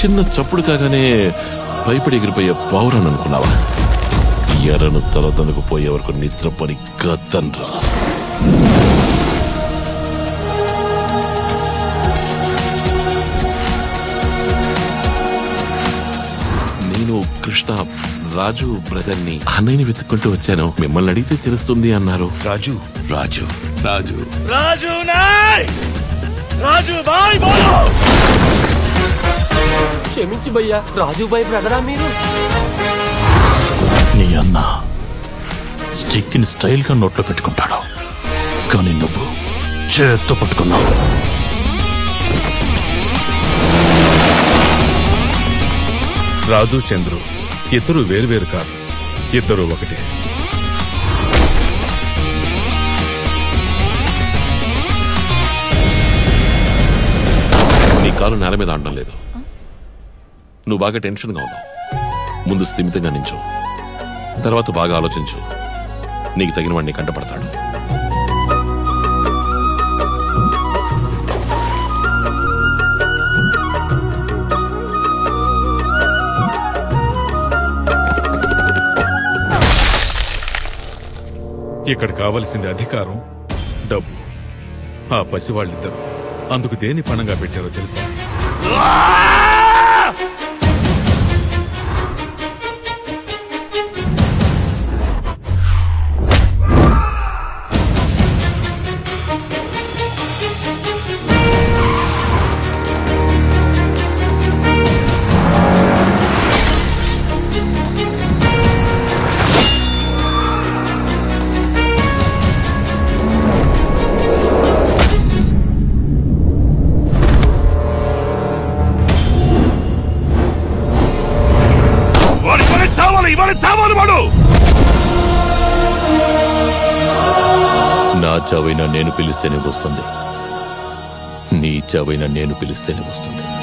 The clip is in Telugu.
చిన్న చప్పుడు కాగానే భయపడి ఎగిరిపోయే పౌరన్ అనుకున్నావా ఎర్రను తల పోయే వరకు నిద్రపని గద్దన్రా నేను కృష్ణ రాజు బ్రదర్ని అన్నయ్యని వెతుక్కుంటూ వచ్చాను మిమ్మల్ని అడిగితే తెలుస్తుంది అన్నారు రాజు రాజు రాజు రాజు నాయ్ రాజు బాయ్ బోలో క్షమించి భయ్యా రాజుబాయ్ బ్రదరా మీరు నీ అన్న స్టిక్ ని స్టైల్ గా నోట్లో పెట్టుకుంటాడు కానీ నువ్వు చేత్తో పట్టుకున్నావు రాజు చంద్రు ఇద్దరు వేరువేరు కాదు ఇద్దరు ఒకటే నీ కాలు నేల మీద ఆడడం లేదు నువ్వు బాగా టెన్షన్గా ఉన్నావు ముందు స్థిమితంగా నించు తర్వాత బాగా ఆలోచించు నీకు తగిన వాడిని కంటపడతాడు ఇక్కడ కావలసింది అధికారం డబ్బు ఆ పసివాళ్ళిద్దరు అందుకు దేని పణంగా పెట్టారో తెలుసా వాడి వాడి చావాలి వాడి చావాలి వాడు నా చావైనా నేను పిలిస్తేనే వస్తుంది నీ చావైనా నేను పిలిస్తేనే వస్తుంది